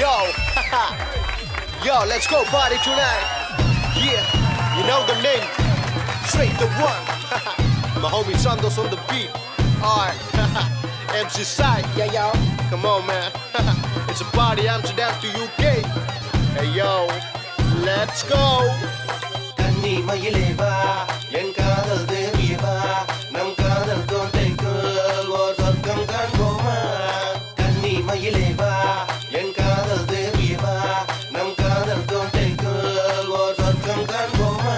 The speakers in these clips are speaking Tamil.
Yo, yo, let's go party tonight. Yeah, you know the name. Straight the one. My homie Sandos on the beat. Alright, MC Side. Yeah, yo. Come on, man. it's a party Amsterdam to UK. Hey, yo, let's go. கன்னி மயிலே வா என் காதல் தேவியே வா நம் காதல் கோட்டைக்கு ஓர் சொர்க்கம் காண்போமா கன்னி மயிலே வா என் காதல் தேவியே வா நம் காதல் கோட்டைக்கு ஓர் சொர்க்கம் காண்போமா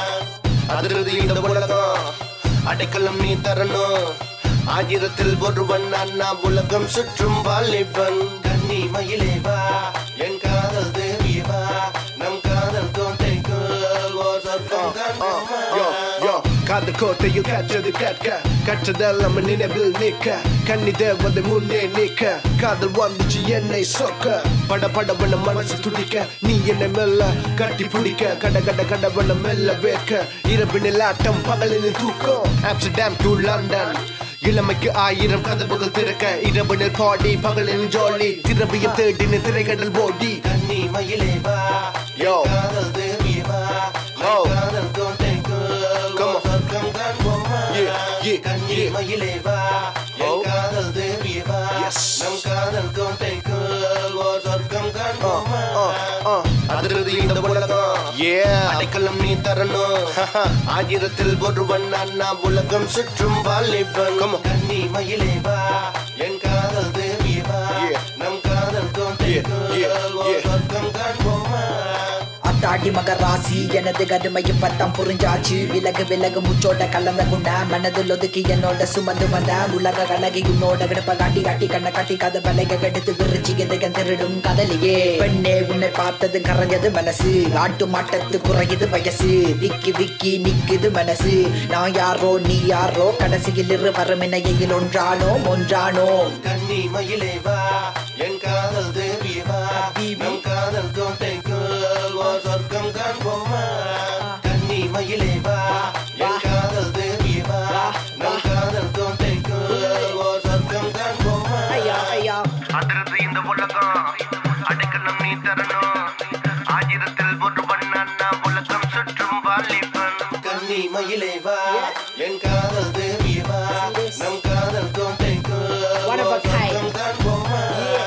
அதிர்றது இந்த உலகம் அடைக்கலம் நீ தரணும் ஆயிரத்தில் ஒருவன் அண்ணா உலகம் சுற்றும் வாலிபன் கன்னி மயிலே வா என் காதல் தேவியே வா நம் காதல் கோட்டைக்கு ஓர் சொர்க்கம் காண்போமா யோ யோ காதல் கோட்டையில் கற்றது கற்க கற்றதெல்லாம் நினைவில் நிற்க கன்னி தேவதை முன்னே நிற்க காதல் வந்துச்சு என்னை சொக்க பட படவன மனசு துடிக்க நீ என்னை மெல்ல கட்டி பிடிக்க கட கட கடவன மெல்ல வேக்க இரவினில் ஆட்டம் பகலில் தூக்கம் ஆம்ஸ்டர்டாம் டு லண்டன் இளமைக்கு ஆயிரம் கதவுகள் திறக்க இரவினில் பாடி பகலில் ஜாலி திரவியம் தேடின திரைக்கடல் ஓடி கன்னி மயிலே வா Yo. என் காதல் தேவியே வா Oh. நம் காதல் கோட்டைக்கு Come on. ஓர் சொர்க்கம் காண்போமா Yeah, yeah, கன்னி yeah. மயிலே வா Oh. என் காதல் தேவியே வா Yes. நம் காதல் கோட்டைக்கு ஓர் சொர்க்கம் காண்போமா uh. அதிர்றது இந்த உலகம் Yeah. அடைக்கலம் நீ தரணும் ஆயிரத்தில் ஒருவன் அண்ணா உலகம் சுற்றும் வாலிபன் Come on. கன்னி மயிலே வா என் காதல் தேவியே வா Yeah. நம் காதல் கோட்டைக்கு Yeah, yeah, ஓர் yeah. சொர்க்கம் காண்போமா அத்தாடி மகராசி எனது கருமையும் பத்தம் புரிஞ்சாச்சு விலகு விலகு முச்சோட கலந்த குண்ட மனதில் ஒதுக்கி என்னோட சுமந்து வந்த உலக கலகி உன்னோட கிடப்ப காட்டி காட்டி கண்ணை காட்டி கதை பலக கெடுத்து விரிச்சு எதையும் திருடும் கதலியே பெண்ணே உன்னை பார்த்தது கரைஞ்சது மனசு ஆட்டு மாட்டத்து குறையுது வயசு விக்கி விக்கி நிக்குது மனசு நான் யாரோ நீ யாரோ கடைசியில் இரு வறுமினையில் ஒன்றானோ ஒன்றானோ கன்னி மயிலே வா என் காதல் தேவியே வா நம் காதல் கோட்டைக்கு ஓர் சொர்க்கம் காண்போமா கன்னி மயிலே வா என் காதல் தேவியே வா நம் காதல் கோட்டைக்கு ஓர் சொர்க்கம் காண்போமா ஐயா ஐயா அதிர்ந்து இந்த உலகம் அடைக்கலம் நீ தரணும் ஆயிரத்தில் ஒருவன் அண்ணா உலகம் சுற்றும் வாலிபன் கன்னி மயிலே வா என் காதல் தேவியே வா நம் காதல் கோட்டைக்கு One of a wore kind. சொர்க்கம் காண்போமா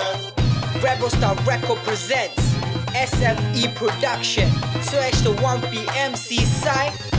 Rebel Star Record presents SME Production. Switch to 1 PM C side.